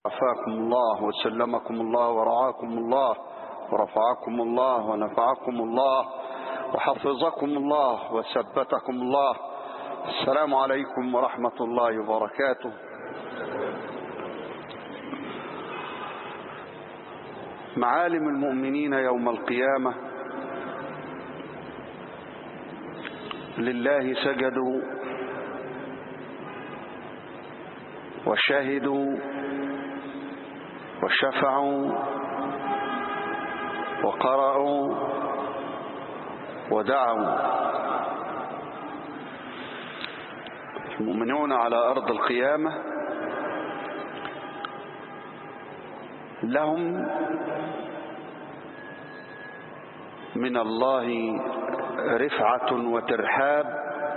عافاكم الله وسلمكم الله ورعاكم الله ورفعكم الله ونفعكم الله وحفظكم الله وثبتكم الله السلام عليكم ورحمة الله وبركاته معالم المؤمنين يوم القيامة لله سجدوا وشهدوا وشفعوا وقرأوا ودعوا المؤمنون على أرض القيامة لهم من الله رفعة وترحاب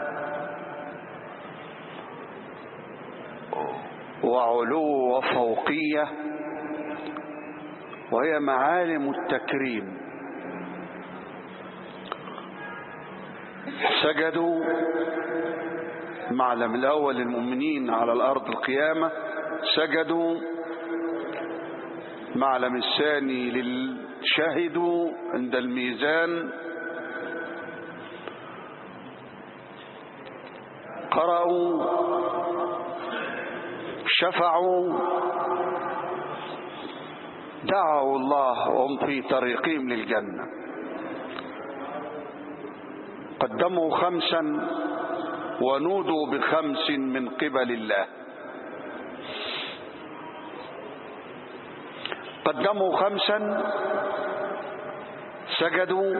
وعلو وفوقية وهي معالم التكريم سجدوا معلم الأول للمؤمنين على الأرض القيامة سجدوا معلم الثاني للشهدوا عند الميزان قرأوا شفعوا دعوا الله وهم في طريقهم للجنة قدموا خمسا ونودوا بخمس من قبل الله قدموا خمسا سجدوا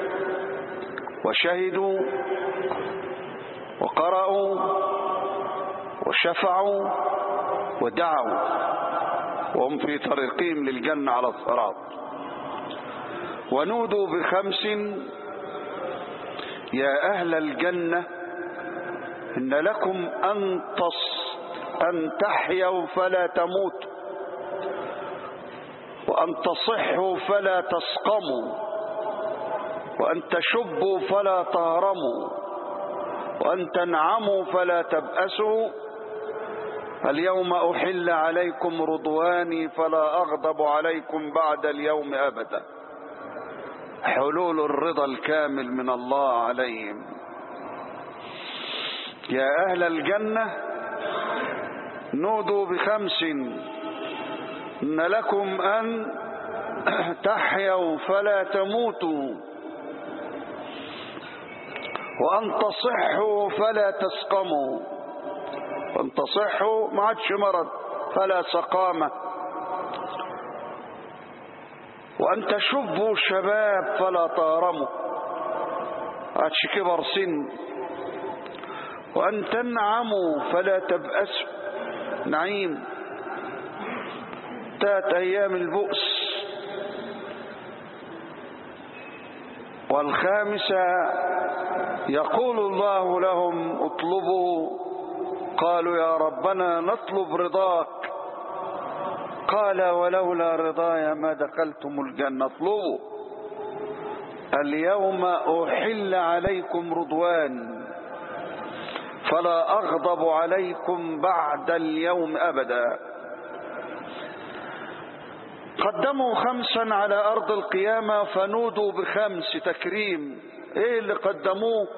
وشهدوا وقرأوا وشفعوا ودعوا وهم في طريقهم للجنة على الصراط ونودوا بخمس يا أهل الجنة إن لكم أن, تص أن تحيوا فلا تموتوا وأن تصحوا فلا تسقموا وأن تشبوا فلا تهرموا وأن تنعموا فلا تبأسوا اليوم أحل عليكم رضواني فلا أغضب عليكم بعد اليوم أبدا حلول الرضا الكامل من الله عليهم يا أهل الجنة نودوا بخمس إن لكم أن تحيوا فلا تموتوا وأن تصحوا فلا تسقموا وأن تصحوا ما عادش مرض فلا سقامة وأن تشبوا شباب فلا تهرموا عادش كبر سن وأن تنعموا فلا تبأسوا نعيم تات أيام البؤس والخامسة يقول الله لهم اطلبوا قالوا يا ربنا نطلب رضاك قال ولولا رضاي ما دخلتم الجنة اطلبوا اليوم أحل عليكم رضوان فلا أغضب عليكم بعد اليوم أبدا قدموا خمسا على أرض القيامة فنودوا بخمس تكريم ايه اللي قدموه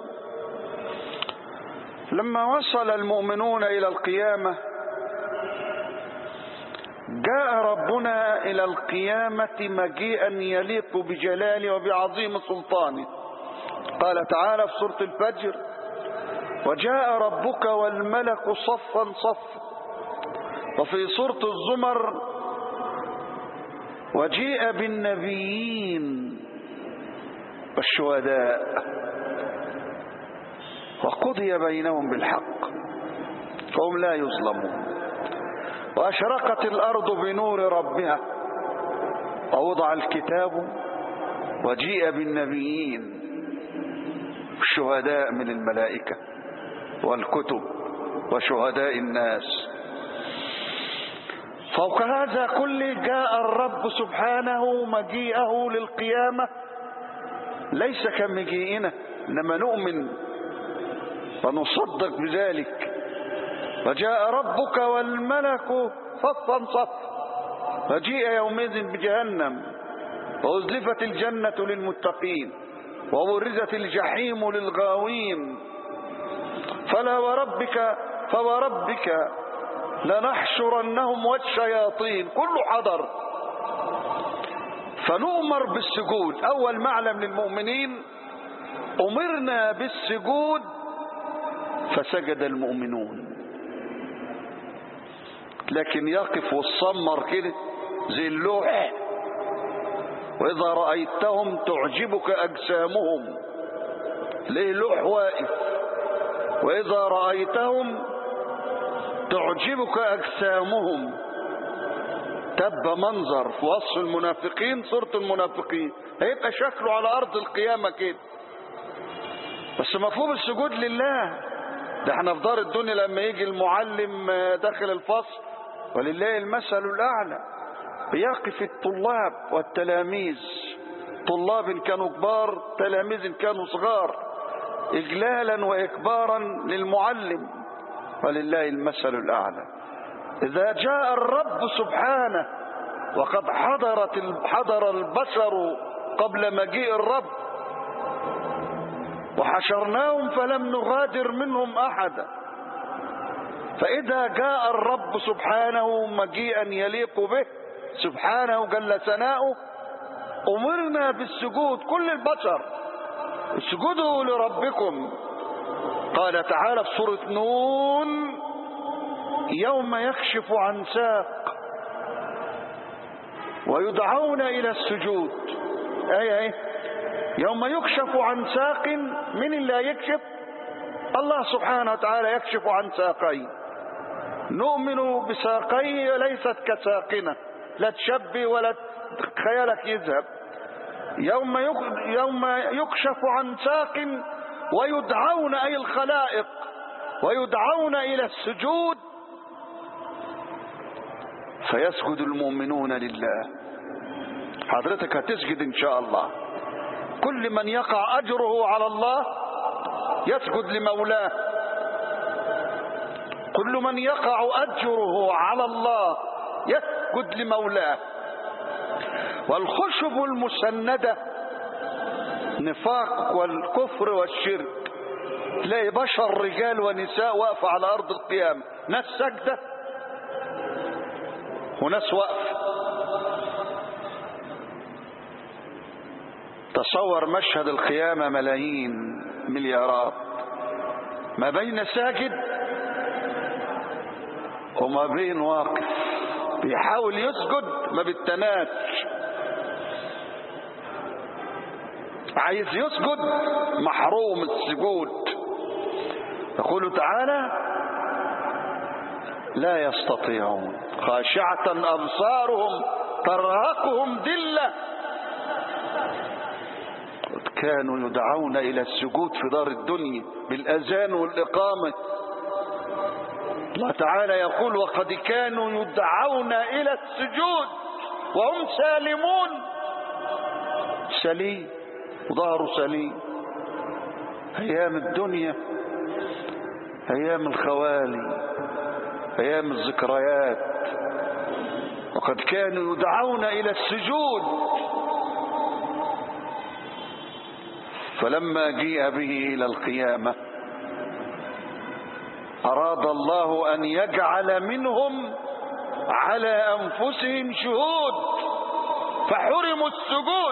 لما وصل المؤمنون إلى القيامة جاء ربنا إلى القيامة مجيئا يليق بجلاله وبعظيم سلطانه قال تعالى في سورة الفجر وجاء ربك والملك صفا صفا وفي سورة الزمر وجيء بالنبيين والشهداء وقضي بينهم بالحق فهم لا يظلمون وأشرقت الأرض بنور ربها ووضع الكتاب وجيء بالنبيين الشهداء من الملائكة والكتب وشهداء الناس فوق هذا كله جاء الرب سبحانه مجيئه للقيامة ليس كمجيئنا إنما نؤمن ونصدق بذلك وجاء ربك والملك صفا صفا فجيء يومئذ بجهنم وأزلفت الجنة للمتقين وبرزت الجحيم للغاوين فلا وربك فوربك لنحشرنهم والشياطين كله حضر فنؤمر بالسجود أول معلم للمؤمنين أمرنا بالسجود فسجد المؤمنون لكن يقف والصمر كده زي اللوح وإذا رأيتهم تعجبك أجسامهم ليه لوح واقف وإذا رأيتهم تعجبك أجسامهم تب منظر في وصف المنافقين صورة المنافقين هيبقى شكله على أرض القيامة كده بس مفهوم السجود لله ده احنا في دار الدنيا لما يجي المعلم داخل الفصل ولله المثل الأعلى بيقف الطلاب والتلاميذ طلاب كانوا كبار تلاميذ كانوا صغار إجلالا وإكبارا للمعلم ولله المثل الأعلى إذا جاء الرب سبحانه وقد حضرت حضر البشر قبل مجيء الرب وحشرناهم فلم نغادر منهم أحدا فإذا جاء الرب سبحانه مجيئا يليق به سبحانه جل ثناؤه أمرنا بالسجود كل البشر اسجدوا لربكم قال تعالى في سورة نون يوم يكشف عن ساق ويدعون إلى السجود أي أي يوم يكشف عن ساق من اللي يكشف الله سبحانه وتعالى يكشف عن ساقين نؤمن بساقي ليست كساقنا لا تشبي ولا خيالك يذهب يوم يوم يكشف عن ساق ويدعون أي الخلائق ويدعون إلى السجود فيسجد المؤمنون لله حضرتك هتسجد إن شاء الله كل من يقع أجره على الله يسجد لمولاه كل من يقع أجره على الله يسجد لمولاه والخشب المسندة نفاق والكفر والشرك تلاقي بشر رجال ونساء واقفة على أرض القيامة ناس سجدة وناس واقفة تصور مشهد القيامة ملايين مليارات ما بين ساجد وما بين واقف بيحاول يسجد ما بالتناش عايز يسجد محروم السجود يقول تعالى لا يستطيعون خاشعة أبصارهم ترهقهم ذلة كانوا يدعون إلى السجود في دار الدنيا بالأذان والإقامة الله تعالى يقول وقد كانوا يدعون إلى السجود وهم سالمون سليم وظهره سليم أيام الدنيا أيام الخوالي أيام الذكريات وقد كانوا يدعون إلى السجود فلما جيء به إلى القيامة أراد الله أن يجعل منهم على أنفسهم شهود فحرموا السجود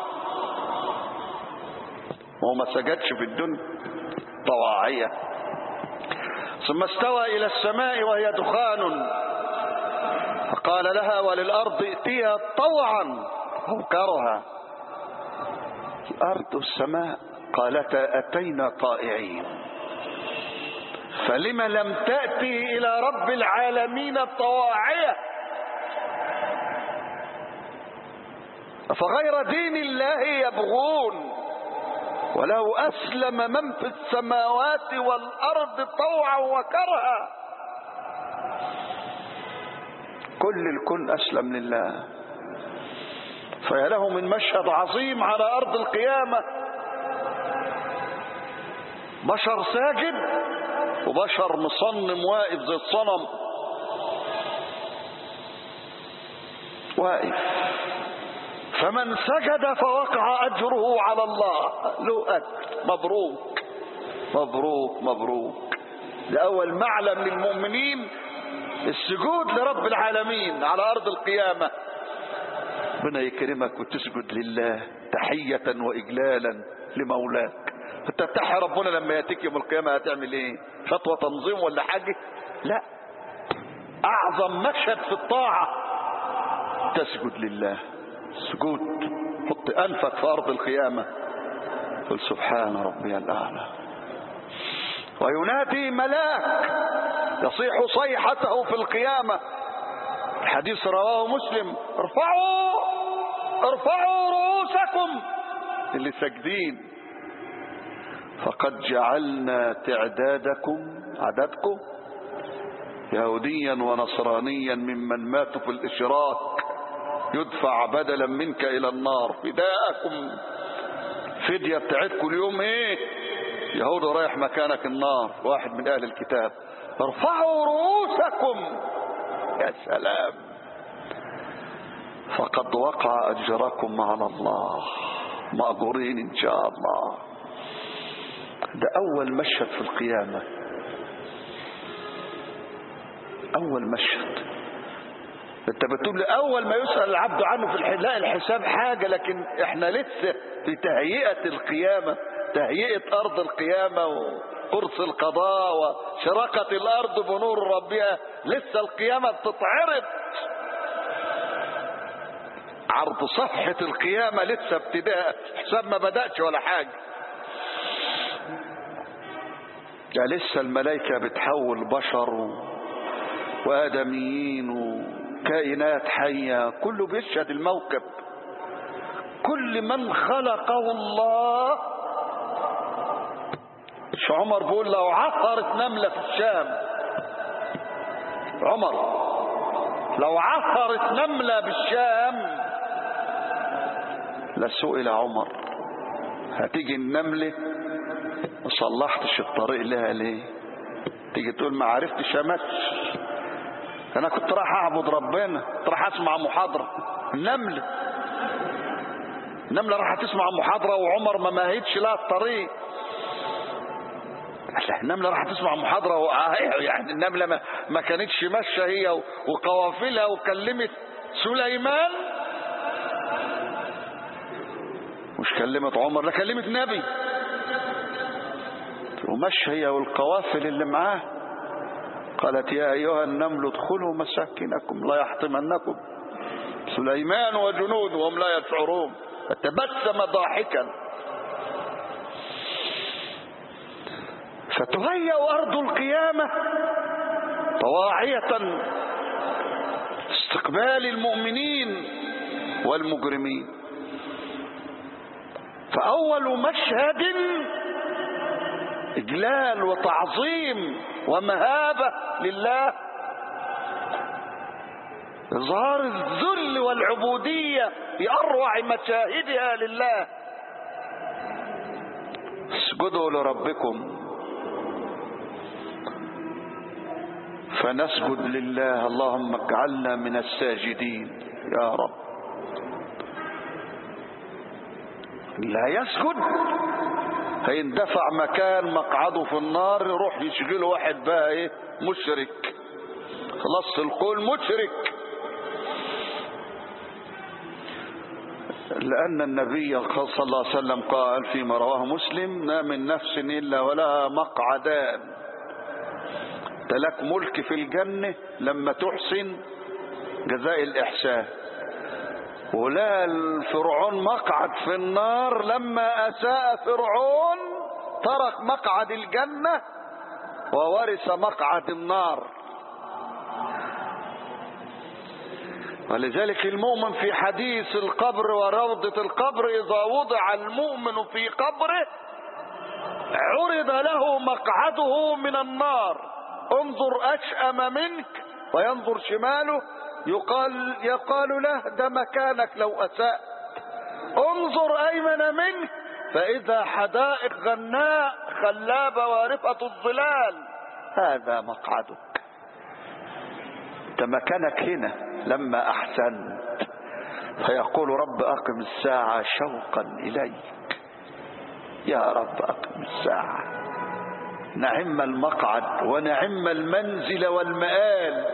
وهو ما سجدش في الدنيا طواعية ثم استوى إلى السماء وهي دخان فقال لها وللأرض ائتيها طوعا أو كرها الأرض والسماء قالتا أتينا طائعين فلم لم تأتي إلى رب العالمين الطواعية فغير دين الله يبغون ولو أسلم من في السماوات والأرض طوعا وكرها كل الكل أسلم لله فيا له من مشهد عظيم على أرض القيامة بشر ساجد وبشر مصنم واقف زي الصنم واقف فمن سجد فوقع أجره على الله له أجر مبروك مبروك مبروك ده أول معلم للمؤمنين السجود لرب العالمين على أرض القيامة ربنا يكرمك وتسجد لله تحية وإجلالا لمولاك انت تحيا ربنا لما ياتيك يوم القيامة هتعمل ايه خطوة تنظيم ولا حاجة لا اعظم مشهد في الطاعة تسجد لله سجود حط انفك في ارض القيامة قل سبحان ربي الاعلى وينادي ملاك يصيح صيحته في القيامة الحديث رواه مسلم ارفعوا ارفعوا رؤوسكم اللي ساجدين فقد جعلنا تعدادكم عددكم يهوديا ونصرانيا ممن ماتوا في الاشراك يدفع بدلا منك الى النار فداءكم فدية بتاعتكم اليوم ايه يهود رايح مكانك النار واحد من اهل الكتاب ارفعوا رؤوسكم يا سلام فقد وقع اجركم على الله مأجورين ان شاء الله ده اول مشهد في القيامة اول مشهد انت بتقول لي اول ما يسأل العبد عنه في الحلاء الحساب حاجة لكن احنا لسه في تهيئة القيامة تهيئة ارض القيامة وقرص القضاء وشرقة الارض بنور ربها لسه القيامة بتتعرض عرض صفحة القيامة لسه ابتداء حساب ما بدأش ولا حاجة ده لسه الملائكة بتحول بشر و... وآدميين وكائنات حية كله بيشهد الموكب كل من خلقه الله مش عمر بيقول لو عثرت نملة في الشام عمر لو عثرت نملة بالشام لسئل عمر هتيجي النملة ما صلحتش الطريق لها ليه تيجي تقول ما عرفتش امشي انا كنت رايح اعبد ربنا كنت رايح اسمع محاضرة النملة النملة راح تسمع محاضرة وعمر ما مهدش لها الطريق النملة راح تسمع محاضرة و... يعني النملة ما, ما كانتش ماشية هي وقوافلها وكلمت سليمان مش كلمت عمر لا كلمت نبي ومش هي والقوافل اللي معاه قالت يا أيها النمل ادخلوا مساكنكم لا يحطمنكم سليمان وجنود وهم لا يشعرون فتبسم ضاحكا فتهيأ أرض القيامة طواعية استقبال المؤمنين والمجرمين فأول مشهد إجلال وتعظيم ومهابة لله إظهار الذل والعبودية بأروع مشاهدها لله اسجدوا لربكم فنسجد لله اللهم اجعلنا من الساجدين يا رب لا يسجد هيندفع مكان مقعده في النار يروح يشغله واحد بقى ايه مشرك خلاص القول مشرك لأن النبي صلى الله عليه وسلم قال فيما رواه مسلم ما من نفس إلا ولها مقعدان لك ملك في الجنة لما تحسن جزاء الإحسان ولا الفرعون مقعد في النار لما أساء فرعون ترك مقعد الجنة وورث مقعد النار ولذلك المؤمن في حديث القبر وروضة القبر إذا وضع المؤمن في قبره عرض له مقعده من النار انظر أشأم منك وينظر شماله يقال, يقال له ده مكانك لو أساء انظر أيمن منك فإذا حدائق غناء خلابة وارفة الظلال هذا مقعدك ده مكانك هنا لما أحسنت فيقول رب أقم الساعة شوقا إليك يا رب أقم الساعة نعم المقعد ونعم المنزل والمآل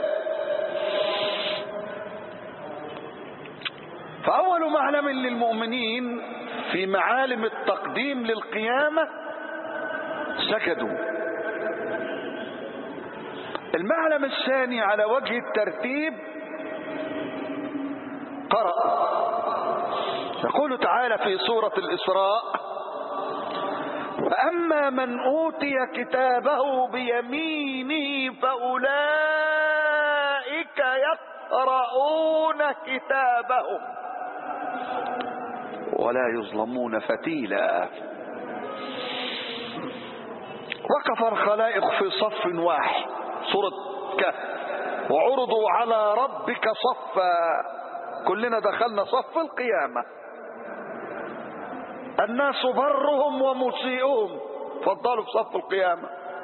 فأول معلم للمؤمنين في معالم التقديم للقيامة سكدوا المعلم الثاني على وجه الترتيب قرأ يقول تعالى في سورة الإسراء فأما من أوتي كتابه بيمينه فأولئك يقرؤون كتابهم ولا يظلمون فتيلا وقف الخلائق في صف واحد سورة كهف وعرضوا على ربك صفا كلنا دخلنا صف القيامة الناس برهم ومسيئهم فضلوا في صف القيامة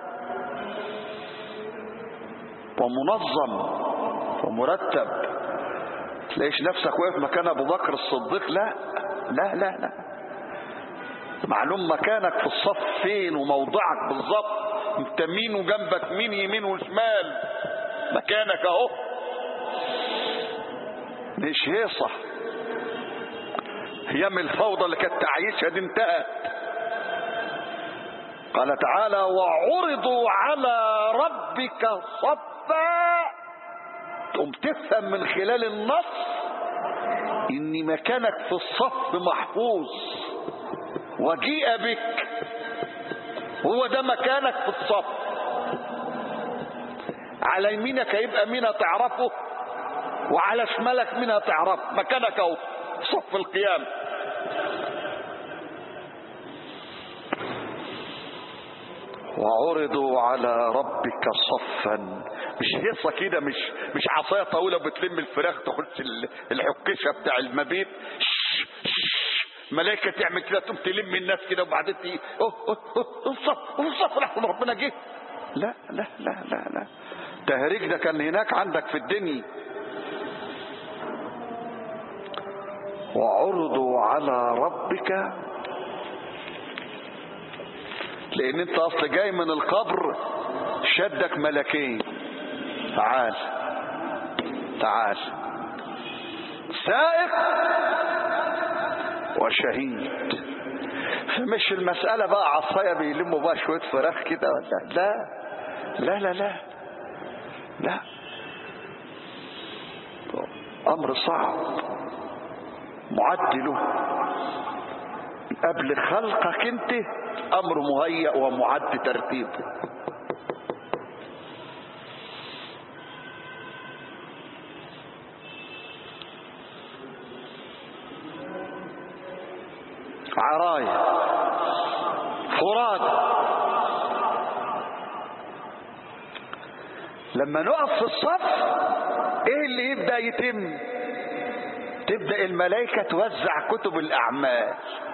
ومنظم ومرتب تلاقيش نفسك واقف مكان ابو بكر الصديق لا لا لا لا معلوم مكانك في الصف فين وموضعك بالظبط انت مين وجنبك مين يمين وشمال مكانك اهو مش هيصة ايام الفوضى اللي كانت تعيشها دي انتهت قال تعالى وعرضوا على ربك صفا تقوم تفهم من خلال النص ان مكانك في الصف محفوظ وجيء بك هو ده مكانك في الصف على يمينك هيبقى مين تعرفه وعلى شمالك مين هتعرف مكانك اهو في صف القيام وعرضوا على ربك صفا مش هيصة كده مش مش عصاية طويلة بتلم الفراخ تخش الحكشة بتاع المبيت ملائكة تعمل كده تقوم تلم الناس كده وبعدين تي الصف الصف لحظة ربنا جه لا لا لا لا لا تهريج ده كان هناك عندك في الدنيا وعرضوا على ربك لان انت اصل جاي من القبر شدك ملكين تعال تعال سائق وشهيد فمش المسألة بقى عصاية بيلموا بقى شوية فراخ كده ولا لا لا لا لا لا أمر صعب معدله قبل خلقك انت امر مهيأ ومعد ترتيبه عرايا فراد لما نقف في الصف ايه اللي يبدأ يتم تبدأ الملائكة توزع كتب الأعمال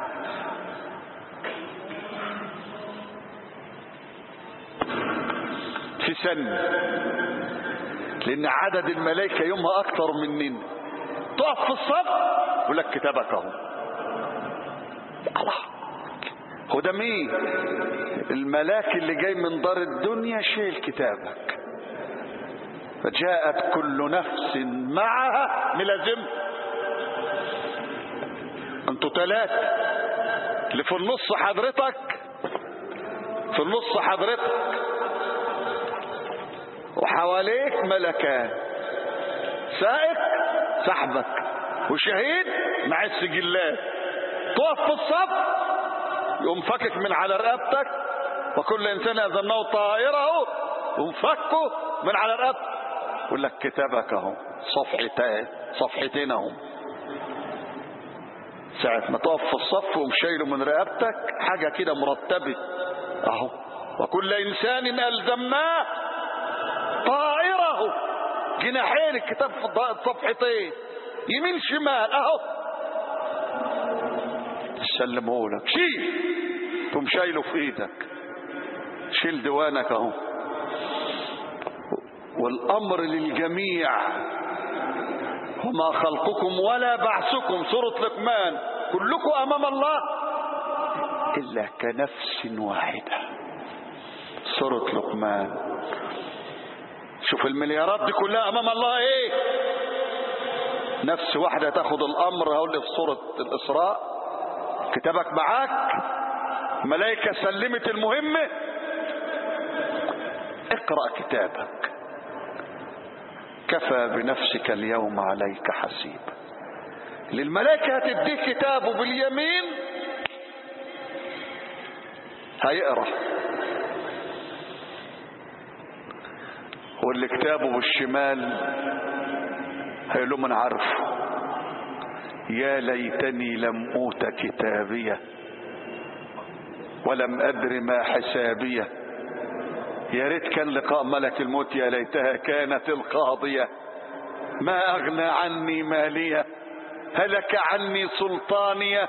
في سنة لأن عدد الملائكة يومها أكثر مننا تقف في الصف يقول لك كتابك أهو الله هو ده مين الملاك اللي جاي من دار الدنيا شيل كتابك فجاءت كل نفس معها ملازم انتوا ثلاثة اللي في النص حضرتك في النص حضرتك وحواليك ملكان سائق صاحبك وشهيد مع السجلات تقف في الصف يقوم فكك من على رقبتك وكل انسان اذنه طائره يقوم فكه من على رقبتك يقول لك كتابك اهو صفحتين صفحتين اهو ساعة ما تقف في الصف ومشايله من رقبتك حاجة كده مرتبة اهو وكل انسان الزمناه طائره جناحين الكتاب في صفحتين يمين شمال اهو سلمه لك شيل تقوم شايله في ايدك شيل ديوانك اهو والامر للجميع وما خلقكم ولا بعثكم سورة لقمان كلكم أمام الله إلا كنفس واحدة سورة لقمان شوف المليارات دي كلها أمام الله إيه نفس واحدة تاخد الأمر هقول في سورة الإسراء كتابك معاك ملائكة سلمت المهمة اقرأ كتابك كفى بنفسك اليوم عليك حسيبا للملائكة هتديك كتابه باليمين هيقرأ واللي كتابه بالشمال هيقول له من عارفه يا ليتني لم اوت كتابيه ولم ادر ما حسابيه يا ريت كان لقاء ملك الموت يا ليتها كانت القاضيه ما اغنى عني ماليه هلك عني سلطانيه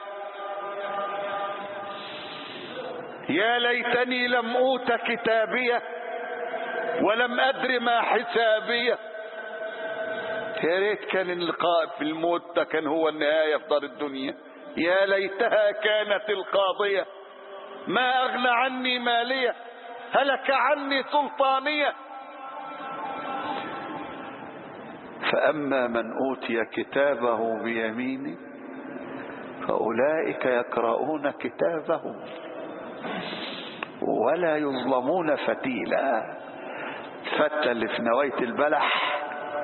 يا ليتني لم اوت كتابيه ولم ادر ما حسابيه يا ريت كان اللقاء في الموت ده كان هو النهايه في دار الدنيا يا ليتها كانت القاضيه ما اغنى عني ماليه هلك عني سلطانيه فاما من اوتي كتابه بيمينه فاولئك يقرؤون كتابهم ولا يظلمون فتيلا فتى اللي في نوايه البلح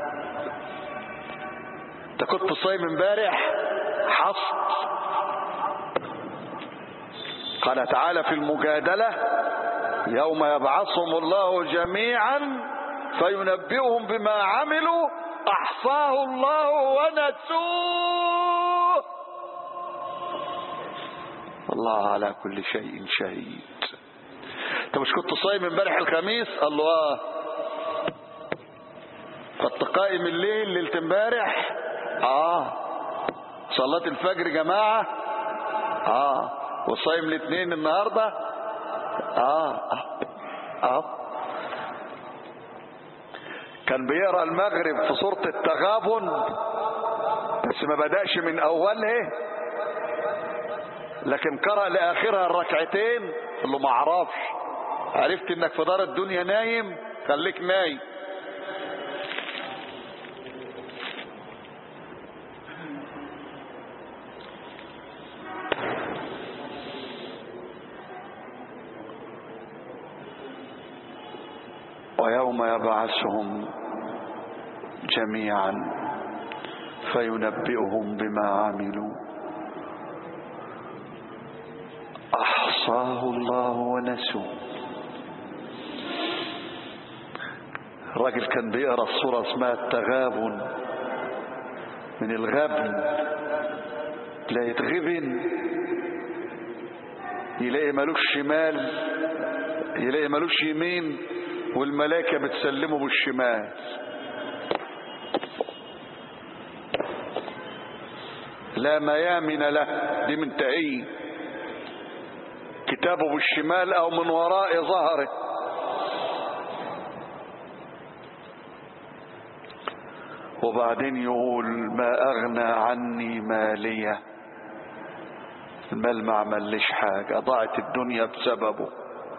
انت كنت صايم امبارح حصد قال تعالى في المجادله يوم يبعثهم الله جميعا فينبئهم بما عملوا احصاه الله ونسوه الله على كل شيء شهيد انت مش كنت صايم امبارح الخميس قال له اه كنت قائم الليل ليله امبارح اه صلاة الفجر جماعة اه وصايم الاثنين النهاردة اه اه, آه. كان بيقرا المغرب في سورة التغابن بس ما بدأش من أولها لكن قرأ لآخرها الركعتين قال له ما اعرفش عرفت انك في دار الدنيا نايم خليك نايم ويوم يبعثهم جميعا فينبئهم بما عملوا احصاه الله ونسوه الراجل كان بيقرا الصوره اسمها التغابن من الغبن لا يتغبن يلاقي ملوش شمال يلاقي ملوش يمين والملائكة بتسلمه بالشمال لا ميامن له دي من تأييد كتابه بالشمال او من وراء ظهره وبعدين يقول ما اغنى عني ماليه المال ما عملش حاجه ضاعت الدنيا بسببه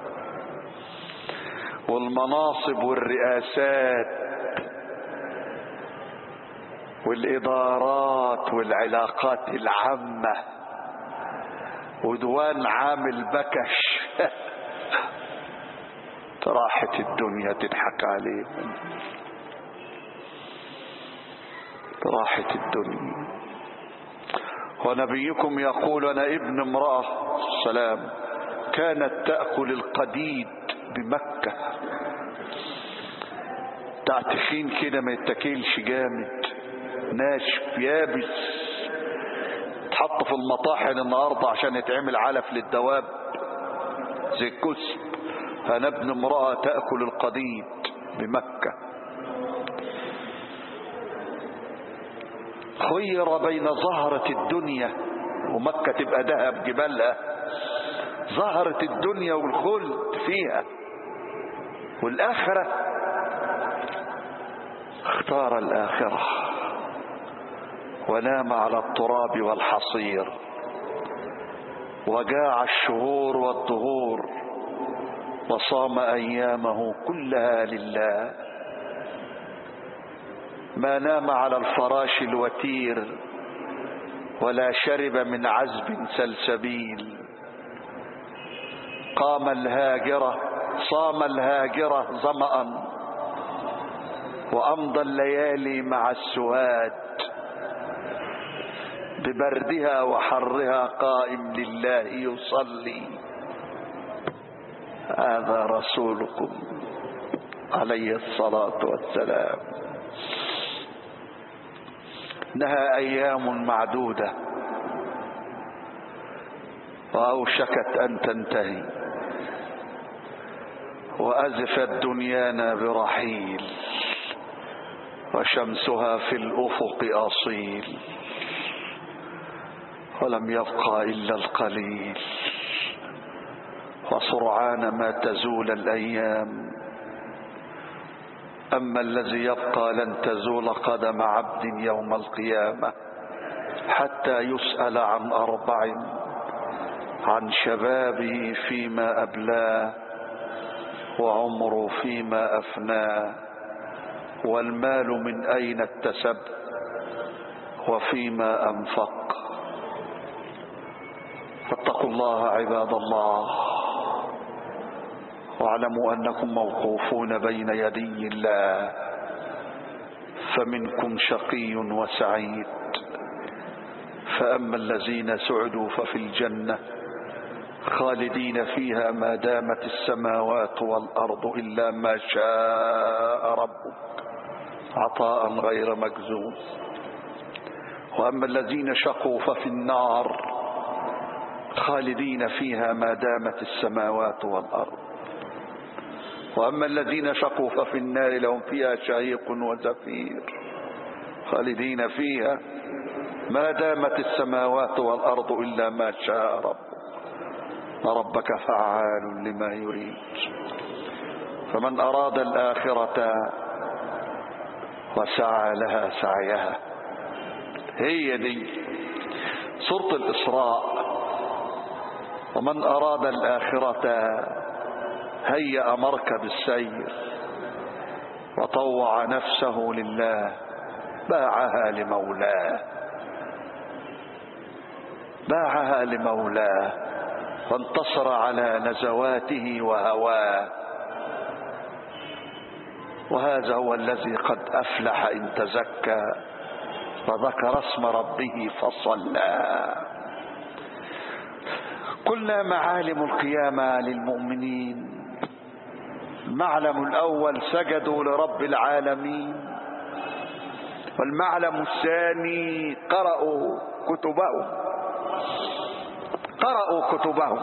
والمناصب والرئاسات والإدارات والعلاقات العامة ودوان عامل بكش راحت الدنيا تضحك عليه راحت الدنيا ونبيكم يقول أنا ابن امرأة السلام كانت تأكل القديد بمكة بتاع تخين كده ما يتاكلش جامد ناشف يابس تحط في المطاحن النهارده عشان يتعمل علف للدواب زي الكسب انا ابن امرأة تأكل القديد بمكة خير بين زهرة الدنيا ومكة تبقى ذهب جبالها زهرة الدنيا والخلد فيها والآخرة اختار الآخرة ونام على التراب والحصير وجاع الشهور والدهور وصام ايامه كلها لله ما نام على الفراش الوتير ولا شرب من عزب سلسبيل قام الهاجره صام الهاجره ظما وامضى الليالي مع السواد ببردها وحرها قائم لله يصلي هذا رسولكم عليه الصلاه والسلام انها ايام معدوده واوشكت ان تنتهي وازفت دنيانا برحيل وشمسها في الافق اصيل ولم يبقى الا القليل وسرعان ما تزول الايام اما الذي يبقى لن تزول قدم عبد يوم القيامه حتى يسال عن اربع عن شبابه فيما ابلاه وعمره فيما افناه والمال من اين اكتسب وفيما انفق فاتقوا الله عباد الله واعلموا انكم موقوفون بين يدي الله فمنكم شقي وسعيد فاما الذين سعدوا ففي الجنه خالدين فيها ما دامت السماوات والارض الا ما شاء ربك عطاء غير مجزوم واما الذين شقوا ففي النار خالدين فيها ما دامت السماوات والارض واما الذين شقوا ففي النار لهم فيها شهيق وزفير خالدين فيها ما دامت السماوات والارض الا ما شاء ربك ربك فعال لما يريد فمن اراد الاخره وسعى لها سعيها هي دي سوره الاسراء ومن اراد الاخره هيا مركب السير وطوع نفسه لله باعها لمولاه باعها لمولاه وانتصر على نزواته وهواه وهذا هو الذي قد افلح ان تزكى وذكر اسم ربه فصلى قلنا معالم القيامه للمؤمنين المعلم الاول سجدوا لرب العالمين والمعلم الثاني قرأوا كتبهم قرأوا كتبهم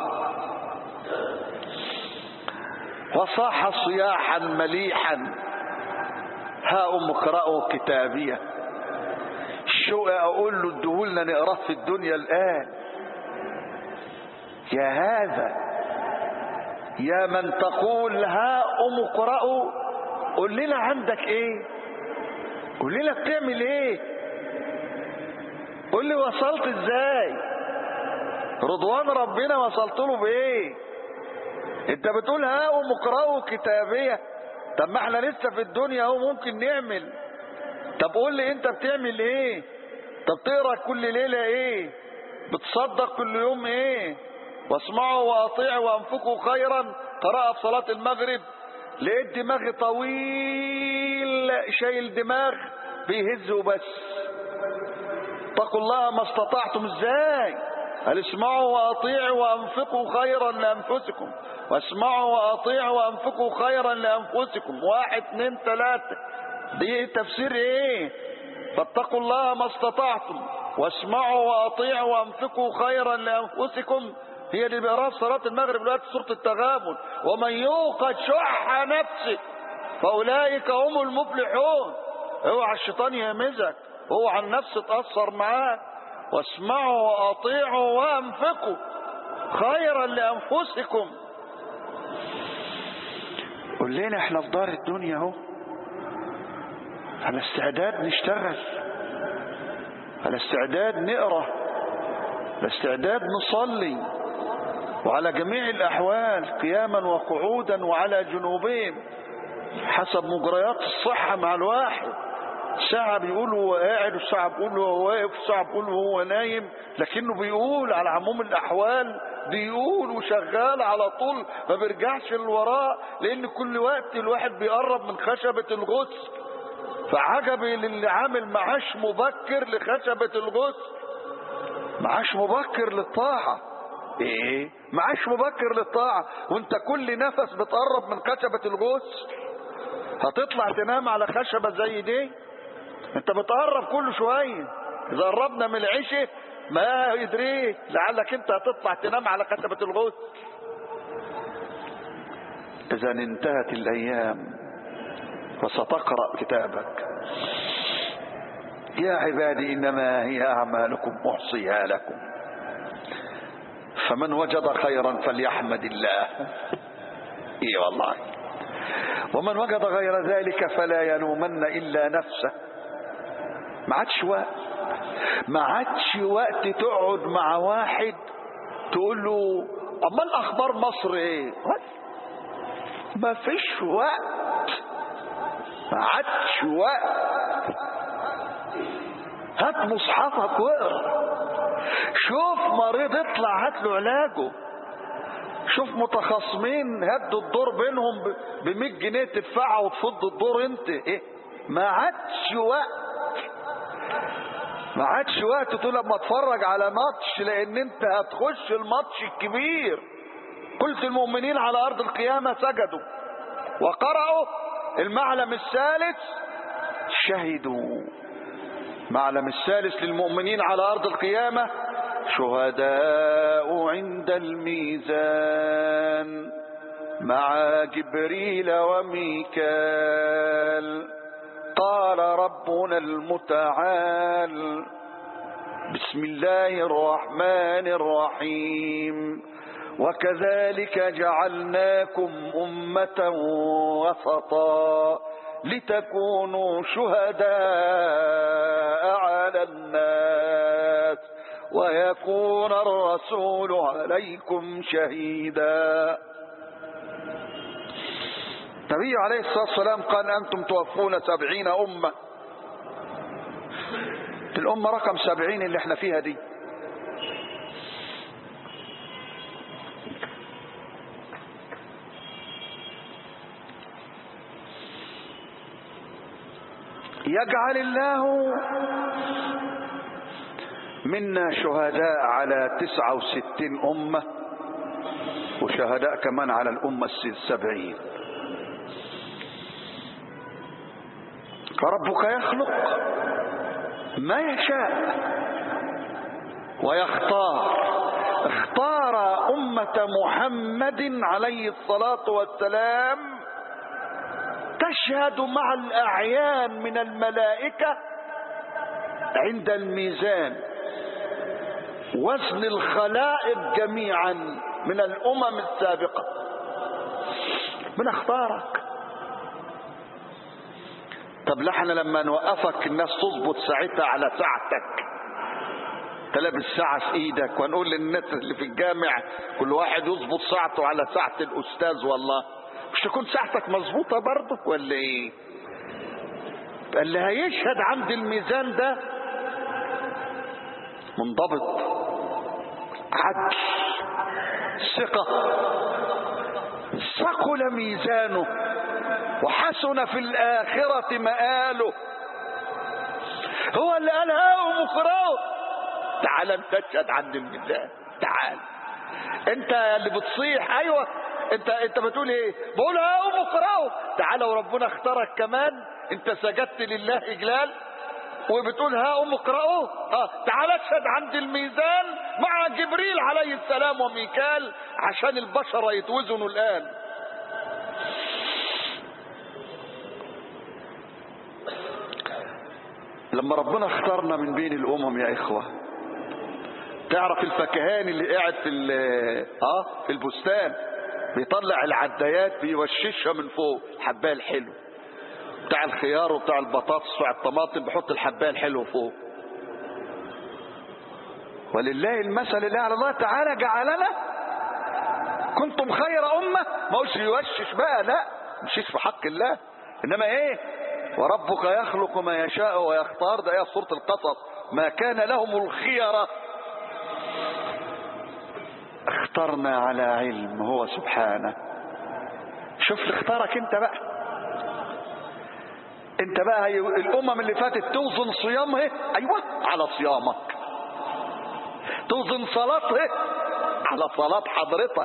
وصاح صياحا مليحا هاؤم اقرأوا كتابيه شو اقول له ادهولنا نقراه في الدنيا الان يا هذا يا من تقول ها ام اقرأوا قول لنا عندك ايه قول لنا بتعمل ايه قول لي وصلت ازاي رضوان ربنا وصلت له بايه انت بتقول ها ام اقرأوا كتابيه طب ما احنا لسه في الدنيا اهو ممكن نعمل طب قول لي انت بتعمل ايه طب تقرا كل ليله ايه بتصدق كل يوم ايه واسمعوا واطيعوا وانفقوا خيرا قراءة في صلاة المغرب لقيت دماغي طويل شايل دماغ بيهز وبس اتقوا الله ما استطعتم ازاي قال اسمعوا واطيعوا وانفقوا خيرا لانفسكم واسمعوا واطيعوا وانفقوا خيرا لانفسكم واحد اتنين تلاته دي تفسير ايه فاتقوا الله ما استطعتم واسمعوا واطيعوا وانفقوا خيرا لانفسكم هي اللي بيقراها في صلاه المغرب دلوقتي سوره التغابن ومن يوق شح نفسه فاولئك هم المفلحون اوعى الشيطان يهمزك اوعى النفس تاثر معاك واسمعوا واطيعوا وانفقوا خيرا لانفسكم قول لنا احنا في دار الدنيا اهو على استعداد نشتغل الاستعداد نقرأ الاستعداد نصلي وعلى جميع الأحوال قياما وقعودا وعلى جنوبين حسب مجريات الصحة مع الواحد ساعة بيقول هو قاعد وساعة بيقول هو واقف وساعة بيقول هو نايم لكنه بيقول على عموم الأحوال بيقول وشغال على طول ما بيرجعش للوراء لأن كل وقت الواحد بيقرب من خشبة الغسل فعجبي للي عامل معاش مبكر لخشبة الغسل معاش مبكر للطاعة ايه معاش مبكر للطاعة وانت كل نفس بتقرب من خشبة الغسل هتطلع تنام على خشبة زي دي انت بتقرب كل شوية اذا قربنا من العشاء ما يدريك لعلك انت هتطلع تنام على خشبة الغسل اذا انتهت الايام وستقرأ كتابك يا عبادي انما هي اعمالكم احصيها لكم فمن وجد خيرا فليحمد الله اي والله ومن وجد غير ذلك فلا يلومن الا نفسه ما عادش وقت ما عادش وقت تقعد مع واحد تقول له امال اخبار مصر ايه ما فيش وقت ما عادش وقت هات مصحفك واقرا شوف مريض اطلع هات له علاجه شوف متخاصمين هدوا الدور بينهم ب 100 جنيه تدفعها وتفض الدور انت ايه ما عادش وقت ما عادش وقت تقول لما اتفرج على ماتش لان انت هتخش الماتش الكبير قلت المؤمنين على ارض القيامة سجدوا وقرأوا المعلم الثالث شهدوا معلم الثالث للمؤمنين على ارض القيامة شهداء عند الميزان مع جبريل وميكال قال ربنا المتعال بسم الله الرحمن الرحيم وكذلك جعلناكم أمة وسطا لتكونوا شهداء على الناس ويكون الرسول عليكم شهيدا النبي عليه الصلاة والسلام قال أنتم توفون سبعين أمة الأمة رقم سبعين اللي احنا فيها دي يجعل الله منا شهداء على تسعة وستين أمة وشهداء كمان على الأمة السبعين فربك يخلق ما يشاء ويختار اختار أمة محمد عليه الصلاة والسلام تشهد مع الأعيان من الملائكة عند الميزان وزن الخلائق جميعا من الأمم السابقة من اختارك طب احنا لما نوقفك الناس تظبط ساعتها على ساعتك تلبس ساعة في ايدك ونقول للناس اللي في الجامع كل واحد يظبط ساعته على ساعة الاستاذ والله مش تكون ساعتك مظبوطة برضه ولا ايه اللي هيشهد عند الميزان ده منضبط عدل ثقة ثقل ميزانه وحسن في الآخرة مآله هو اللي قال هاهم اقرأوا تعال انت تشهد عند الميزان تعال انت اللي بتصيح ايوه انت انت بتقول ايه بقول هاهم اقرأوا تعال وربنا اختارك كمان انت سجدت لله اجلال وبتقول هاهم اقرأوا اه تعال اشهد عند الميزان مع جبريل عليه السلام وميكال عشان البشر يتوزنوا الان لما ربنا اختارنا من بين الامم يا اخوه تعرف الفكهان اللي قاعد في اه في البستان بيطلع العدايات بيوششها من فوق الحبايه الحلو بتاع الخيار وبتاع البطاطس وبتاع الطماطم بيحط الحبايه الحلو فوق ولله المثل الاعلى الله تعالى جعلنا كنتم خير امه ما هوش يوشش بقى لا مش في حق الله انما ايه وربك يخلق ما يشاء ويختار ده ايه سوره القصص ما كان لهم الخيره اخترنا على علم هو سبحانه شوف اللي اختارك انت بقى انت بقى هي الامم اللي فاتت توزن صيامها ايوه على صيامك توزن صلاتها على صلاة حضرتك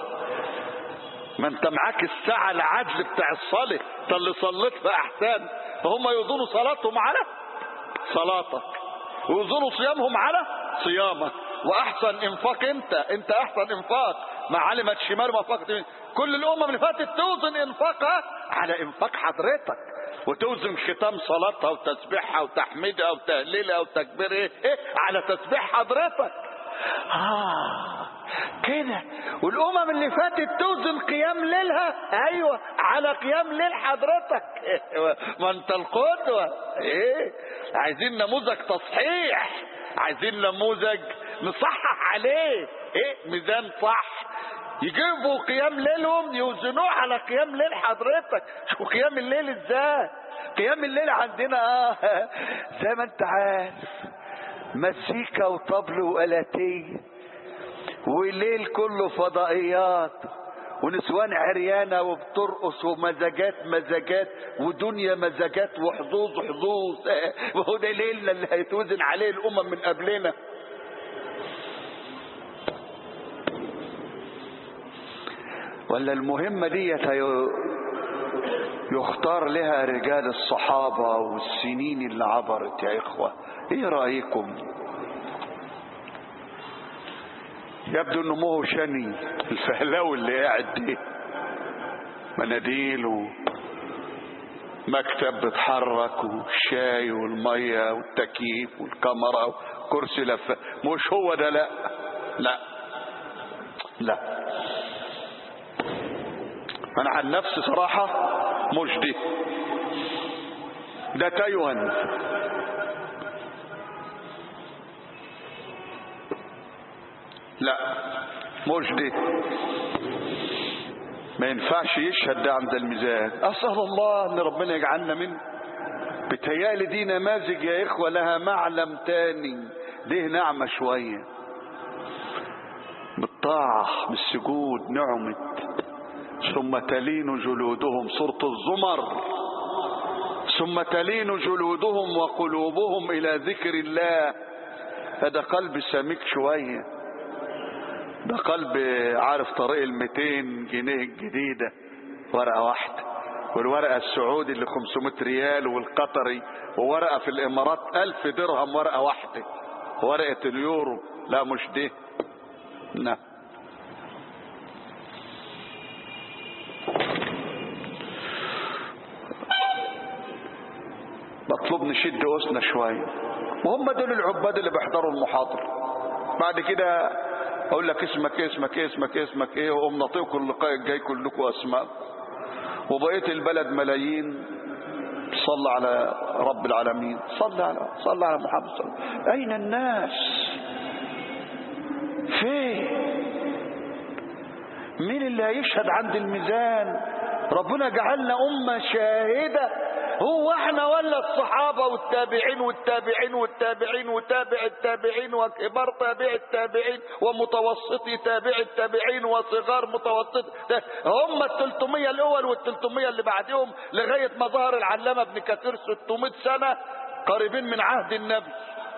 ما انت معاك الساعة العدل بتاع الصلاة انت اللي صليت في احسان فهم يوزنوا صلاتهم على صلاتك ويوزنوا صيامهم على صيامك واحسن انفاق انت انت احسن انفاق ما علمت شمال ما فقط كل الامم اللي فاتت توزن انفاقها على انفاق حضرتك وتوزن ختام صلاتها وتسبيحها وتحميدها وتهليلها وتكبير ايه, إيه؟ على تسبيح حضرتك آه كده والامم اللي فاتت توزن قيام ليلها ايوه على قيام ليل حضرتك ما انت القدوه ايه عايزين نموذج تصحيح عايزين نموذج نصحح عليه ايه ميزان صح يجيبوا قيام ليلهم يوزنوه على قيام ليل حضرتك شو قيام الليل ازاي قيام الليل عندنا اه زي ما انت عارف مزيكا وطبل والاتيه وليل كله فضائيات ونسوان عريانة وبترقص ومزاجات مزاجات ودنيا مزاجات وحظوظ حظوظ وهو ده ليلنا اللي هيتوزن عليه الأمم من قبلنا ولا المهمة دي يختار لها رجال الصحابة والسنين اللي عبرت يا إخوة إيه رأيكم يبدو انه مو شني الفهلاوي اللي قاعد دي مناديل ومكتب بيتحرك والشاي والميه والتكييف والكاميرا وكرسي لف مش هو ده لا لا لا انا عن نفسي صراحه مش دي ده تايوان لا مش دي ما ينفعش يشهد ده عند الميزان اسال الله ان ربنا يجعلنا منه بتهيألي دي نماذج يا اخوه لها معلم تاني ليه نعمه شويه بالطاعه بالسجود نعمت ثم تلين جلودهم صورة الزمر ثم تلين جلودهم وقلوبهم إلى ذكر الله هذا قلب سميك شويه ده قلب عارف طريق ال 200 جنيه الجديدة ورقة واحدة والورقة السعودي اللي 500 ريال والقطري وورقة في الإمارات 1000 درهم ورقة واحدة ورقة اليورو لا مش دي لا مطلوب نشد أسنا شوية وهم دول العباد اللي بيحضروا المحاضرة بعد كده اقول لك اسمك ايه اسمك ايه اسمك ايه اسمك ايه واقوم نعطيكم اللقاء الجاي كلكم اسماء وبقيه البلد ملايين صلى على رب العالمين صلى على صلى على محمد صلى الله عليه وسلم اين الناس فين مين اللي هيشهد عند الميزان ربنا جعلنا امه شاهده هو احنا ولا الصحابه والتابعين والتابعين والتابعين وتابع التابعين وكبار تابع التابعين ومتوسطي تابع التابعين وصغار متوسط هم ال 300 الاول وال 300 اللي بعدهم لغايه ما ظهر العلامه ابن كثير 600 سنه قريبين من عهد النبي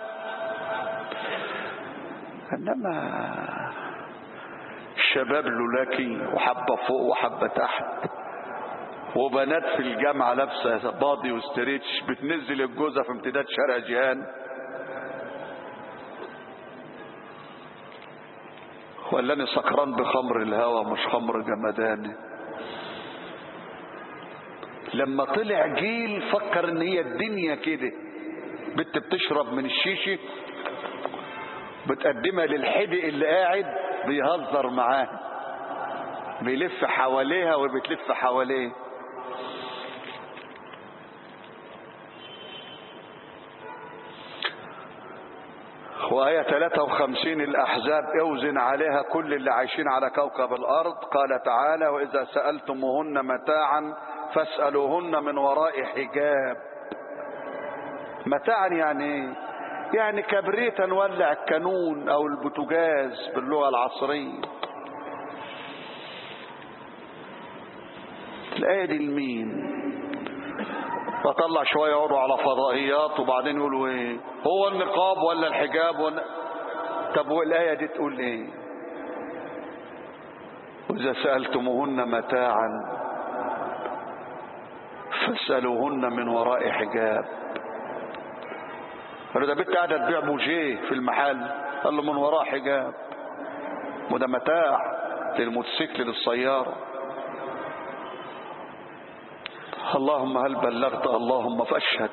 انما الشباب لولاكي وحبه فوق وحبه تحت وبنات في الجامعة لابسة باضي وستريتش بتنزل الجوزة في امتداد شارع جيهان ولا انا سكران بخمر الهوى مش خمر جمداني لما طلع جيل فكر ان هي الدنيا كده بنت بتشرب من الشيشة بتقدمها للحدق اللي قاعد بيهزر معاه بيلف حواليها وبتلف حواليه وآية 53 الأحزاب اوزن عليها كل اللي عايشين على كوكب الأرض قال تعالى وإذا سألتموهن متاعا فاسألوهن من وراء حجاب متاعا يعني ايه؟ يعني كبريت نولع الكانون أو البوتجاز باللغة العصرية الآية دي لمين فطلع شوية يقعدوا على فضائيات وبعدين يقولوا ايه هو النقاب ولا الحجاب ولا طب والآية دي تقول ايه وإذا سألتموهن متاعا فاسألوهن من وراء حجاب قالوا ده بنت قاعدة تبيع بوجيه في المحل قال له من وراء حجاب وده متاع للموتوسيكل للسيارة اللهم هل بلغت اللهم فاشهد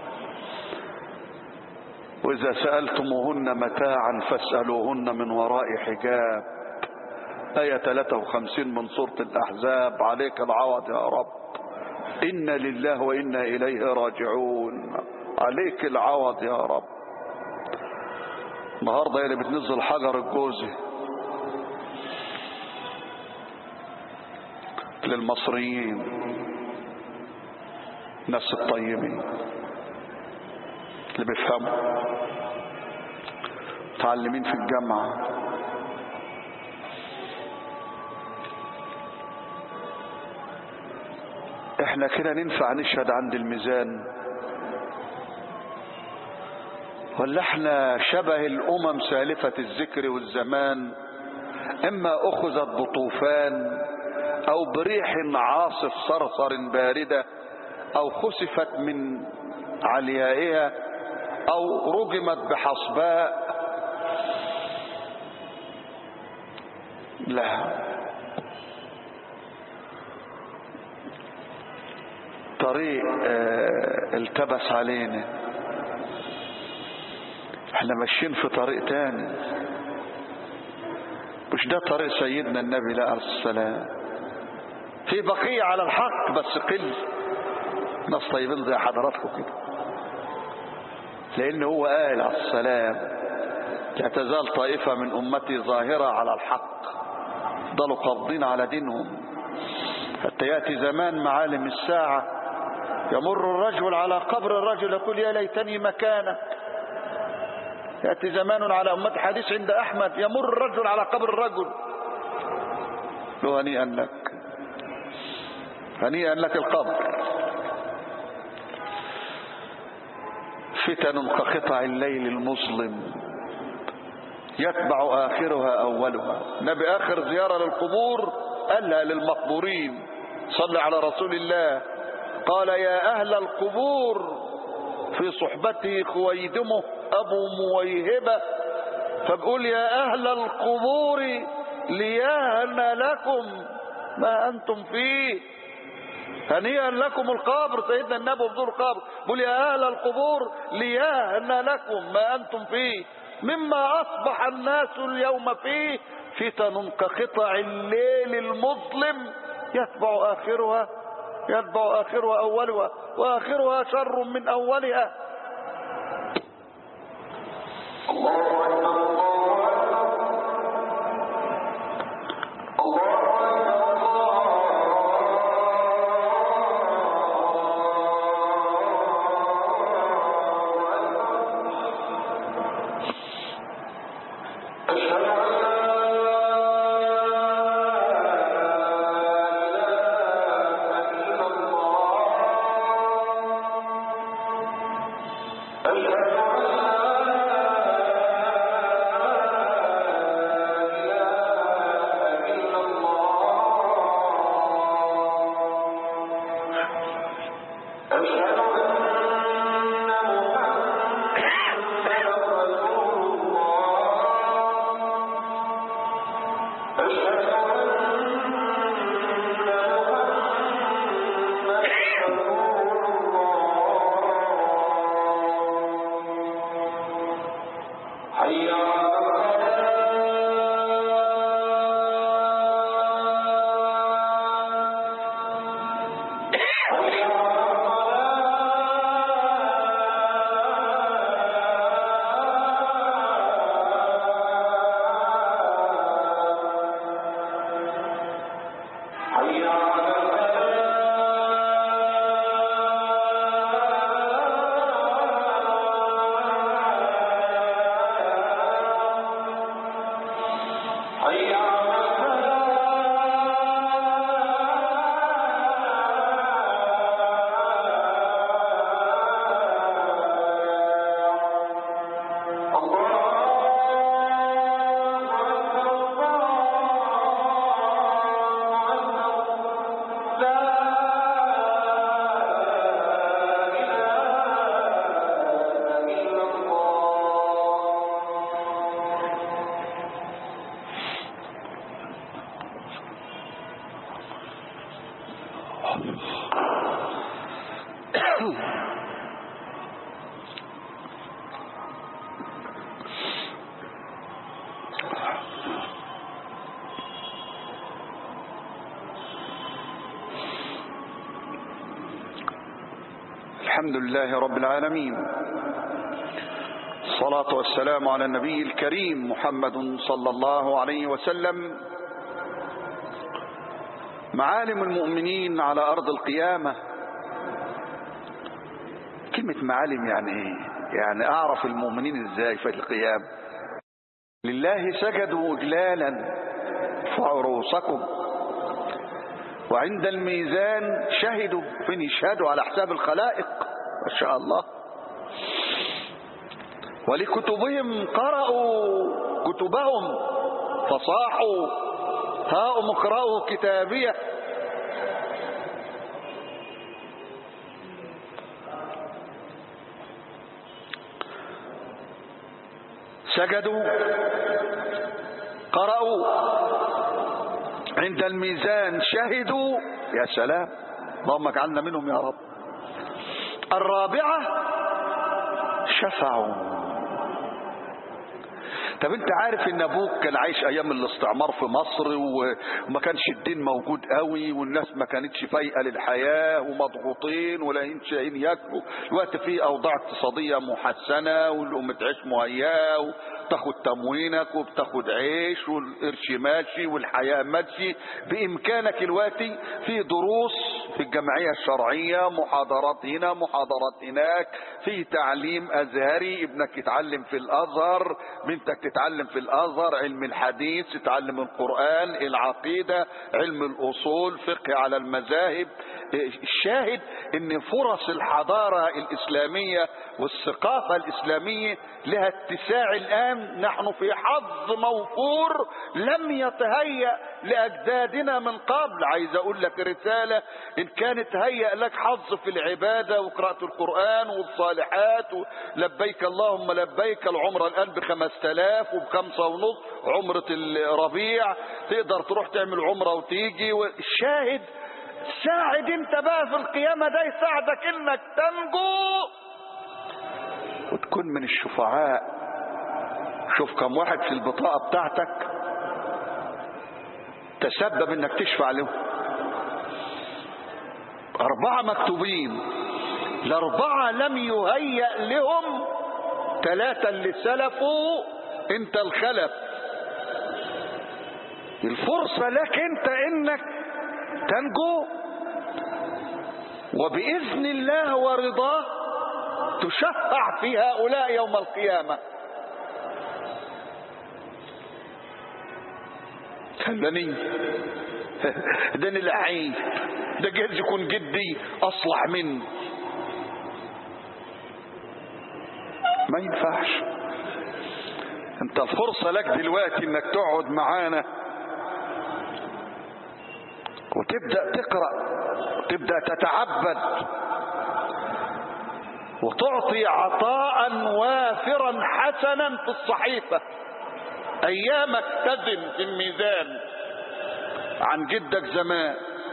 وإذا سألتموهن متاعا فاسألوهن من وراء حجاب آية 53 من سورة الأحزاب عليك العوض يا رب إنا لله وإنا إليه راجعون عليك العوض يا رب النهارده هي اللي بتنزل حجر الجوزي للمصريين الناس الطيبين اللي بيفهموا متعلمين في الجامعة احنا كده ننفع نشهد عند الميزان ولا احنا شبه الامم سالفة الذكر والزمان اما اخذت بطوفان او بريح عاصف صرصر باردة او خسفت من عليائها او رجمت بحصباء لا طريق اه التبس علينا احنا ماشيين في طريق تاني مش ده طريق سيدنا النبي لا عليه السلام في بقية على الحق بس قل ناس طيبين زي حضراتكم كده لان هو قال عليه السلام لا تزال طائفة من امتي ظاهرة على الحق ضلوا قابضين على دينهم حتى يأتي زمان معالم الساعة يمر الرجل على قبر الرجل يقول يا ليتني مكانك يأتي زمان على أمة حديث عند أحمد يمر الرجل على قبر الرجل له هنيئا لك هنيئا لك القبر فتن كقطع الليل المظلم يتبع آخرها أولها نبي آخر زيارة للقبور قالها للمقبورين صلى على رسول الله قال يا أهل القبور في صحبته خويدمه أبو مويهبة فبقول يا أهل القبور ليهن لكم ما أنتم فيه هنيئا لكم القبر سيدنا النبي بزور القبر بقول يا أهل القبور ليهن لكم ما أنتم فيه مما أصبح الناس اليوم فيه فتن كقطع الليل المظلم يتبع آخرها يتبع آخرها أولها وآخرها شر من أولها الله أكبر الحمد لله رب العالمين الصلاة والسلام على النبي الكريم محمد صلى الله عليه وسلم معالم المؤمنين على أرض القيامة كلمة معالم يعني ايه يعني أعرف المؤمنين ازاي في القيامة لله سجدوا إجلالا فعروسكم وعند الميزان شهدوا فين يشهدوا على حساب الخلائق ما شاء الله ولكتبهم قرأوا كتبهم فصاحوا هاؤم اقرأوا كتابيه سجدوا قرأوا عند الميزان شهدوا يا سلام اللهم اجعلنا منهم يا رب الرابعة شفعوا طب انت عارف ان ابوك كان عايش ايام الاستعمار في مصر وما كانش الدين موجود قوي والناس ما كانتش فايقه للحياه ومضغوطين ولا لاقيين ياكلوا الوقت في اوضاع اقتصاديه محسنه والام تعيش مهيئه وتاخد تموينك وبتاخد عيش والقرش ماشي والحياه ماشي بامكانك دلوقتي في دروس في الجمعيه الشرعيه محاضرات هنا محاضرات هناك في تعليم ازهري ابنك يتعلم في الازهر بنتك تتعلم في الازهر علم الحديث تتعلم القرآن العقيدة علم الاصول فقه على المذاهب الشاهد ان فرص الحضارة الاسلامية والثقافة الاسلامية لها اتساع الان نحن في حظ موفور لم يتهيأ لاجدادنا من قبل عايز اقول لك رسالة ان كانت هيأ لك حظ في العبادة وقراءة القرآن والصالحات لبيك اللهم لبيك العمرة الان بخمس تلاف وبخمسة ونص عمرة الربيع تقدر تروح تعمل عمرة وتيجي الشاهد ساعد انت بقى في القيامة ده يساعدك انك تنجو وتكون من الشفعاء شوف كم واحد في البطاقة بتاعتك تسبب انك تشفع له اربعة مكتوبين الاربعة لم يهيأ لهم ثلاثة اللي سلفوا انت الخلف الفرصة لك انت انك تنجو وبإذن الله ورضاه تشفع في هؤلاء يوم القيامة خلاني ده لعين ده جايز يكون جدي اصلح مني ما ينفعش انت الفرصة لك دلوقتي انك تقعد معانا وتبدأ تقرأ وتبدأ تتعبد وتعطي عطاء وافرا حسنا في الصحيفة ايامك تزن في الميزان عن جدك زمان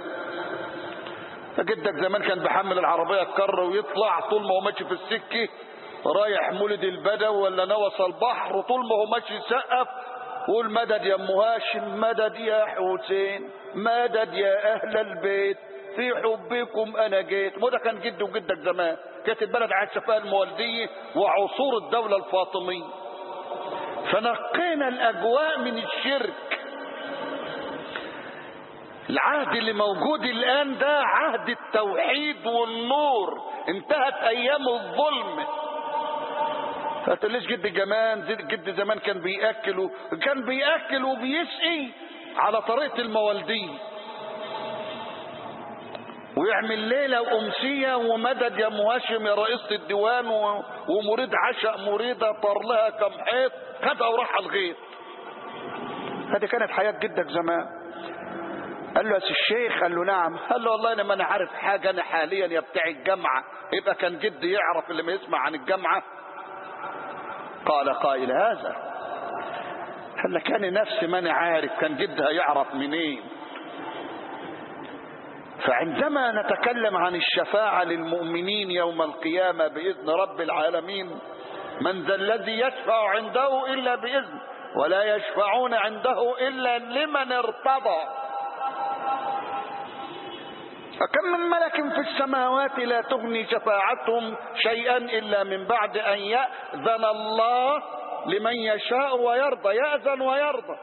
فجدك زمان كان بيحمل العربية الكر ويطلع طول ما هو ماشي في السكة رايح مولد البدو ولا نوص البحر وطول ما هو ماشي يسقف قول مدد يا ام هاشم مدد يا حسين مدد يا اهل البيت في حبكم انا جيت وده كان جد وجدك زمان كانت البلد عايشه فيها المولديه وعصور الدوله الفاطميه فنقينا الاجواء من الشرك العهد اللي موجود الان ده عهد التوحيد والنور انتهت ايام الظلم فتقوليش جد زمان جد زمان كان بياكل كان بياكل وبيسقي على طريقه الموالديه ويعمل ليلة وأمسية ومدد يا هاشم يا رئيسة الديوان ومريد عشق مريدة طار لها كم حيط خدها وراح على الغيط هذه كانت حياة جدك زمان قال له يا الشيخ قال له نعم قال له والله انا ما انا عارف حاجه انا حاليا يا بتاع الجامعه يبقى كان جدي يعرف اللي ما يسمع عن الجامعه قال قائل هذا قال لك انا نفسي ما انا عارف كان جدها يعرف منين فعندما نتكلم عن الشفاعة للمؤمنين يوم القيامة بإذن رب العالمين من ذا الذي يشفع عنده إلا بإذن ولا يشفعون عنده إلا لمن ارتضى فكم من ملك في السماوات لا تغني شفاعتهم شيئا إلا من بعد أن يأذن الله لمن يشاء ويرضى يأذن ويرضى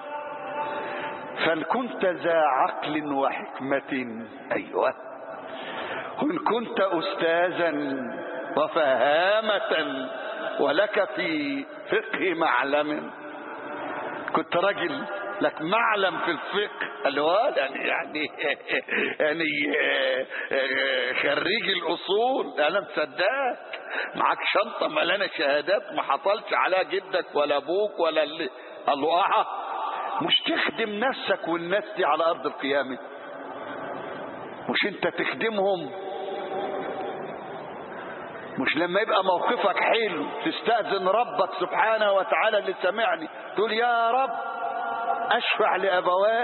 فإن كنت ذا عقل وحكمة أيوة وإن كنت أستاذا وفهامة ولك في فقه معلم كنت رجل لك معلم في الفقه قال له يعني يعني يعني خريج الاصول انا مصدقك معاك شنطه ملانه شهادات ما حصلش عليها جدك ولا ابوك ولا اللي قال له اه مش تخدم نفسك والناس دي على ارض القيامه مش انت تخدمهم مش لما يبقى موقفك حلو تستأذن ربك سبحانه وتعالى اللي سمعني تقول يا رب أشفع لأبواي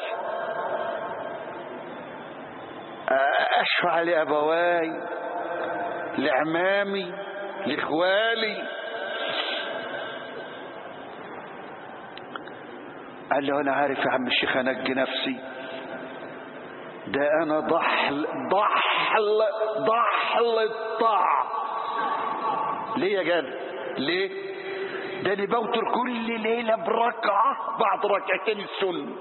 أشفع لأبواي لعمامي لإخوالي قال له أنا عارف يا عم الشيخ أنجي نفسي ده أنا ضحل ضحل ضحل الطاعة ليه يا جاد ليه ده انا بوتر كل ليلة بركعة بعد ركعتين السنة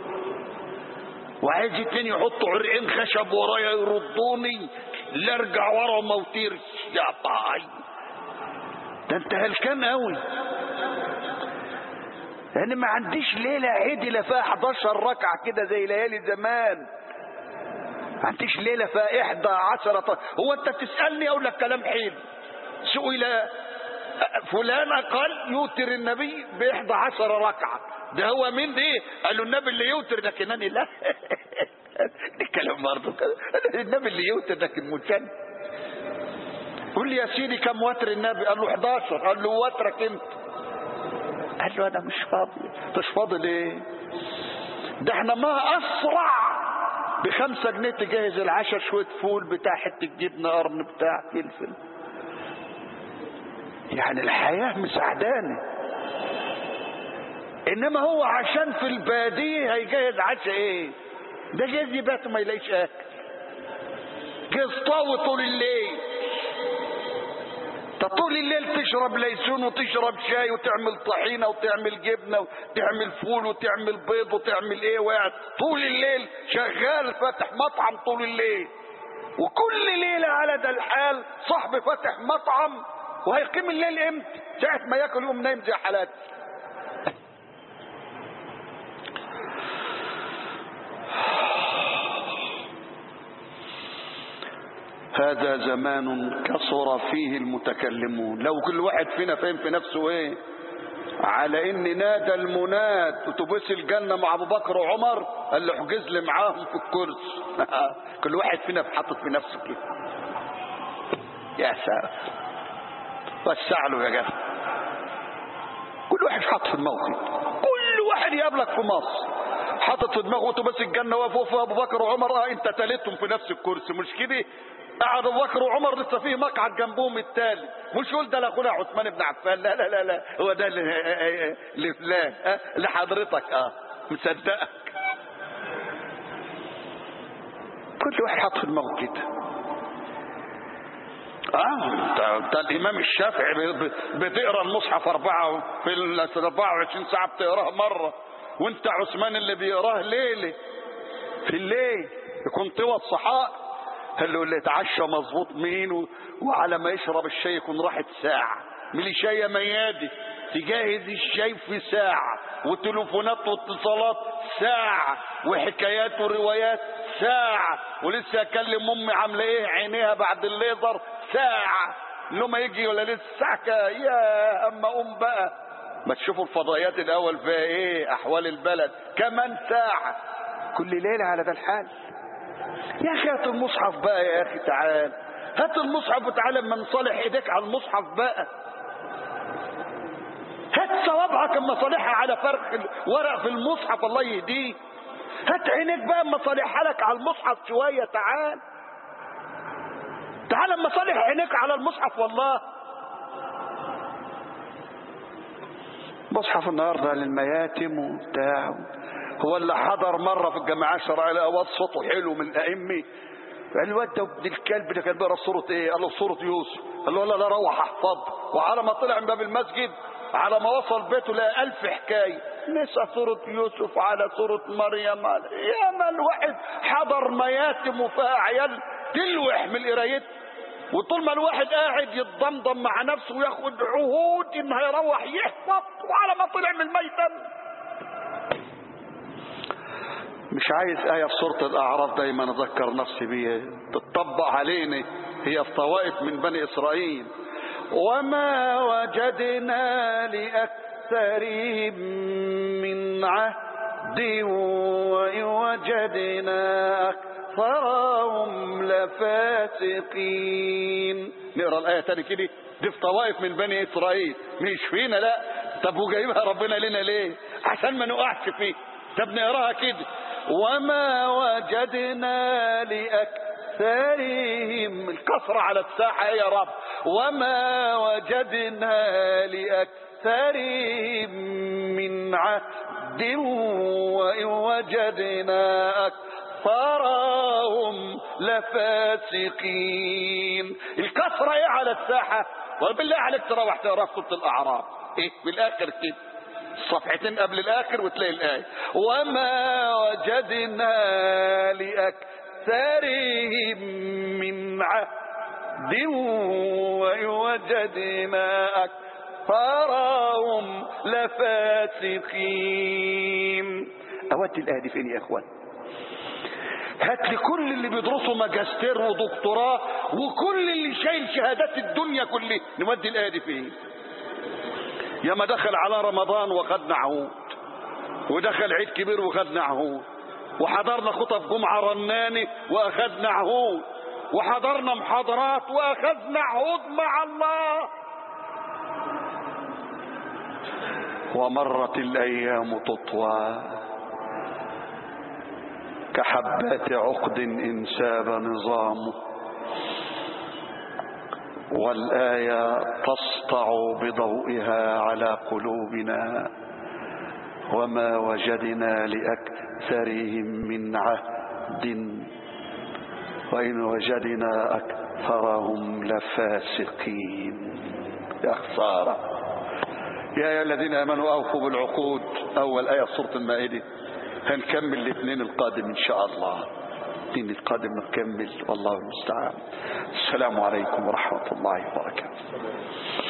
وعايز اتنين يحطوا عرقين خشب ورايا يردوني لا ارجع ورا وما وطيرش يا باي ده انت هلكان قوي انا ما عنديش ليلة عدلة فيها 11 ركعة كده زي ليالي زمان ما عنديش ليلة فيها 11 هو انت تسألني اقول لك كلام حلو سئل فلان قال يوتر النبي بإحدى عشر ركعة ده هو مين دي قال له النبي اللي يوتر لكنني لا الكلام برضه النبي اللي يوتر لكن مجن قول لي يا سيدي كم وتر النبي قال له 11 قال له وترك انت قال له انا مش فاضي مش فاضي ليه ده احنا ما اسرع بخمسة جنيه تجهز العشاء شوية فول بتاع حتة جبنة قرن بتاع فلفل يعني الحياة مساعداني انما هو عشان في البادية هيجهز عشاء ايه ده جايز يبات ما يلاقيش اكل جايز طاوي طول الليل انت طول الليل تشرب ليسون وتشرب شاي وتعمل طحينه وتعمل جبنه وتعمل فول وتعمل بيض وتعمل ايه وقاعد طول الليل شغال فاتح مطعم طول الليل وكل ليله على ده الحال صاحبي فاتح مطعم وهيقيم الليل امتى ساعة ما ياكل يقوم نايم زي حالاتي هذا زمان كثر فيه المتكلمون لو كل واحد فينا فاهم في نفسه ايه على ان نادى المناد اتوبيس الجنه مع ابو بكر وعمر قال له احجز لي معاهم في الكرسي كل واحد فينا حاطط في نفسه كده يا ساتر وسع له يا جماعه كل واحد حاط في دماغه كل واحد يقابلك في مصر حاطط في دماغه اتوبيس الجنه واقف في ابو بكر وعمر اه انت تالتهم في نفس الكرسي مش كده قعد ابو بكر وعمر لسه فيه مقعد جنبهم التالي مش يقول ده لاخونا عثمان بن عفان لا لا لا لا هو ده لفلان اه لحضرتك اه مصدقك كل واحد حاط في دماغه كده اه انت الامام الشافعي بتقرا المصحف اربعه في ال 24 ساعه بتقراه مره وانت عثمان اللي بيقراه ليله في الليل يكون طوى الصحاء قال له اللي اتعشى مظبوط مين و... وعلى ما يشرب الشاي يكون راحت ساعه ميليشيا ميادي تجهز الشاي في ساعة وتليفونات واتصالات ساعة وحكايات وروايات ساعة ولسه اكلم امي عاملة ايه عينيها بعد الليزر ساعة لو ما يجي ولا لسه ساعة يا اما ام بقى ما تشوفوا الفضائيات الاول فيها ايه احوال البلد كمان ساعة كل ليلة على ده الحال يا اخي هات المصحف بقى يا اخي تعال هات المصحف وتعالى اما نصالح ايديك على المصحف بقى هات صوابعك اما صالحها على فرق ورق في المصحف الله يهديك هات عينيك بقى اما صالحها لك على المصحف شوية تعال تعال اما صالح عينيك على المصحف والله مصحف النهارده للمياتم وبتاع هو اللي حضر مرة في الجماعة الشرعية الأول صوته حلو من الأئمة الواد ده ابن الكلب ده كان بيقرا سورة ايه؟ قال له سورة يوسف قال له لا لا روح احفظ وعلى ما طلع من باب المسجد على ما وصل بيته لقى ألف حكاية نسى سورة يوسف على سورة مريم يا ما الواحد حضر مياتم وفيها عيال تلوح من قرايتها وطول ما الواحد قاعد يتضمضم مع نفسه وياخد عهود انه هيروح يحفظ وعلى ما طلع من الميتم مش عايز آية في سورة الأعراف دايما أذكر نفسي بيها تطبق علينا هي في طوائف من بني إسرائيل وما وجدنا لأكثرهم من عهد وإن وجدنا أكثرهم لفاسقين نقرأ الآية تاني كده دي في طوائف من بني إسرائيل مش فينا لا طب وجايبها ربنا لنا ليه عشان ما نقعش فيه طب نقراها كده وما وجدنا لأكثرهم الكسرة على الساحة يا رب وما وجدنا لأكثرهم من عهد وإن وجدنا أكثرهم لفاسقين الكسرة ايه على الساحة وبالله عليك تروح تقرا في سورة الأعراف ايه بالآخر كده صفحتين قبل الآخر وتلاقي الآية وما وجدنا لأكثرهم من عهد وإن وجدنا أكثرهم لفاسقين أودي الآية دي فين يا إخوان هات لي كل اللي بيدرسوا ماجستير ودكتوراه وكل اللي شايل شهادات الدنيا كلها نودي الآية دي فين يا ما دخل على رمضان وخدنا عهود ودخل عيد كبير وخدنا عهود وحضرنا خطب جمعة رناني وأخذنا عهود وحضرنا محاضرات وأخذنا عهود مع الله ومرت الأيام تطوى كحبات عقد إن ساب نظامه والآية تسطع بضوئها على قلوبنا وما وجدنا لأكثرهم من عهد وإن وجدنا أكثرهم لفاسقين يا خسارة يا أيها الذين آمنوا أوفوا بالعقود أول آية في سورة المائدة هنكمل الاثنين القادم إن شاء الله الاثنين القادم نكمل والله المستعان السلام عليكم ورحمة الله وبركاته